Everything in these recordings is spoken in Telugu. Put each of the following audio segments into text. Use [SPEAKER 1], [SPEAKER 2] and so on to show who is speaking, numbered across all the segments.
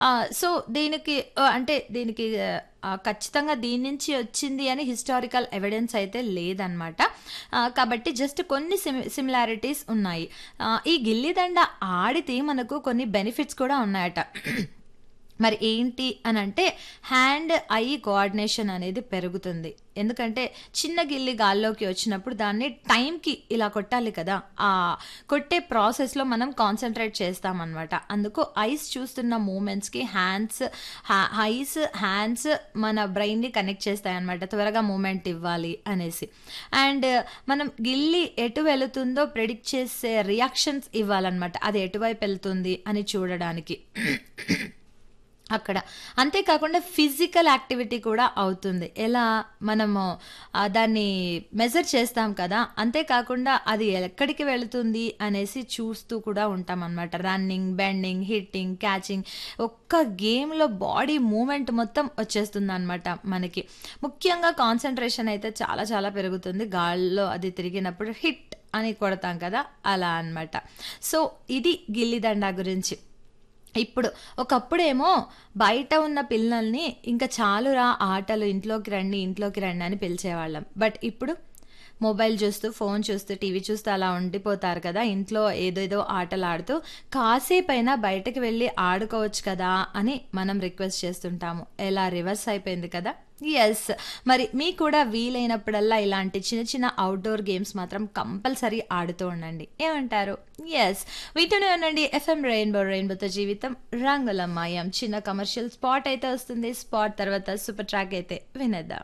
[SPEAKER 1] ఆ! సో, దీనికి ఆహ్, అంటే దీనికి ఆహ్, ఖచ్చితంగా దీని నుంచి వచ్చింది అని హిస్టారికల్ ఎవిడెన్స్ అయితే లేదనమాట. ఆహ్, కాబట్టి జస్ట్ కొన్ని సిమి సిమిలారిటీస్ ఉన్నాయి. ఆహ్, ఈ గిల్లి దండ ఆడితే మనకు కొన్ని బెనిఫిట్స్ కూడా ఉన్నాయట. మరి ఏంటి అనంటే హ్యాండ్, ఐ కోఆర్డినేషన్ అనేది పెరుగుతుంది. ఎందుకంటే చిన్న గిల్లి గాల్లోకి వచ్చినప్పుడు దాన్ని టైంకి ఇలా కొట్టాలి కదా! ఆ కొట్టే ప్రాసెస్‌లో మనం కాన్సంట్రేట్ చేస్తామనమాట. అందుకు ఐస్ చూస్తున్న మూవ్‌మెంట్స్‌కి హ్యాండ్స్ హ ఐస్, హ్యాండ్స్ మన బ్రెయిన్‌ని కనెక్ట్ చేస్తాయనమాట. త్వరగా మూవ్‌మెంట్ ఇవ్వాలి అనేసి. అండ్ మనం గిల్లి ఎటు వెళుతుందో ప్రెడిక్ట్ చేసే రియాక్షన్స్ ఇవ్వాలనమాట. అది ఎటువైపు ఎళ్తుంది అని చూడడానికి. అక్కడ. అంతే కాకుండా ఫిజికల్ యాక్టివిటీ కూడా అవుతుంది. ఎలా మనము ఆహ్, దాన్ని మెజర్ చేస్తాం కదా! అంతే కాకుండా అది ఎక్కడికి వెళుతుంది అనేసి చూస్తూ కూడా ఉంటామనమాట. రన్నింగ్, బెండింగ్, హిట్టింగ్, క్యాచింగ్ ఒక్క గేమ్‌లో బాడీ మూవ్‌మెంట్ మొత్తం వచ్చేస్తుందనమాట మనకి. ముఖ్యంగా కాన్సంట్రేషన్ అయితే చాలా చాలా పెరుగుతుంది. గాల్లో అది తిరిగినప్పుడు హిట్ అని కొడతాం కదా! అలా అనమాట. సో, ఇది గిల్లి దండ గురించి. ఇప్పుడు ఒకప్పుడేమో బయట ఉన్న పిల్లల్ని ఇంక చాలురా ఆటలు ఇంట్లోకి రండి, ఇంట్లోకి రండి అని పిలిచేవాళ్ళం. బట్ ఇప్పుడు మొబైల్ చూస్తూ, ఫోను చూస్తూ, టీవీ చూస్తూ అలా ఉండిపోతారు కదా! ఇంట్లో ఏదేదో ఆటలాడుతూ కాసేపైనా బయటకి వెళ్లి ఆడుకోవచ్చు కదా! అని మనం రిక్వెస్ట్ చేస్తుంటాము. ఎలా రివర్స్ అయిపోయింది కదా! యెస్. మరి మీకు కూడా వీలైనప్పుడల్లా ఇలాంటి చిన్న చిన్న ఔట్‌డోర్ గేమ్స్ మాత్రం కంపల్సరీ ఆడుతూ ఉండండి. ఏమంటారు? యెస్. వింటూనే ఉండండి ఎఫ్ఎం రెయిన్బో రెయిన్బోతో జీవితం రంగుల మయం. చిన్న కమర్షియల్ స్పాట్ అయితే వస్తుంది. స్పాట్ తర్వాత సూపర్ ట్రాక్ అయితే వినేద్దాం.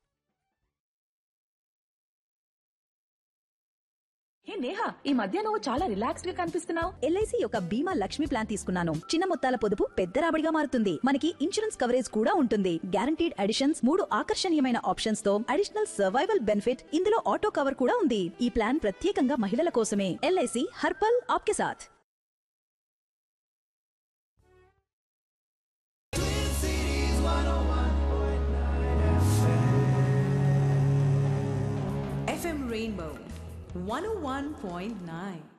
[SPEAKER 2] హే నేహా ఈ మధ్య నువ్వు చాలా రిలాక్స్డ్ గా కనిపిస్తున్నావు
[SPEAKER 3] ఎల్ఐసి యొక్క బీమా లక్ష్మి ప్లాన్ తీసుకున్నాను చిన్న మొత్తాల పొదుపు పెద్ద రాబడిగా మారుతుంది మనకి ఇన్సూరెన్స్ కవరేజ్ కూడా ఉంటుంది గ్యారంటీడ్ అడిషన్స్ మూడు ఆకర్షణీయమైన ఆప్షన్స్ తో అడిషనల్ సర్వైవల్ బెనిఫిట్ ఇందులో ఆటో కవర్ కూడా ఉంది ఈ ప్లాన్ ప్రత్యేకంగా మహిళల కోసమే ఎల్ఐసి హర్పల్ ఆప్కే సాథ్
[SPEAKER 4] FM Rainbow 101.9.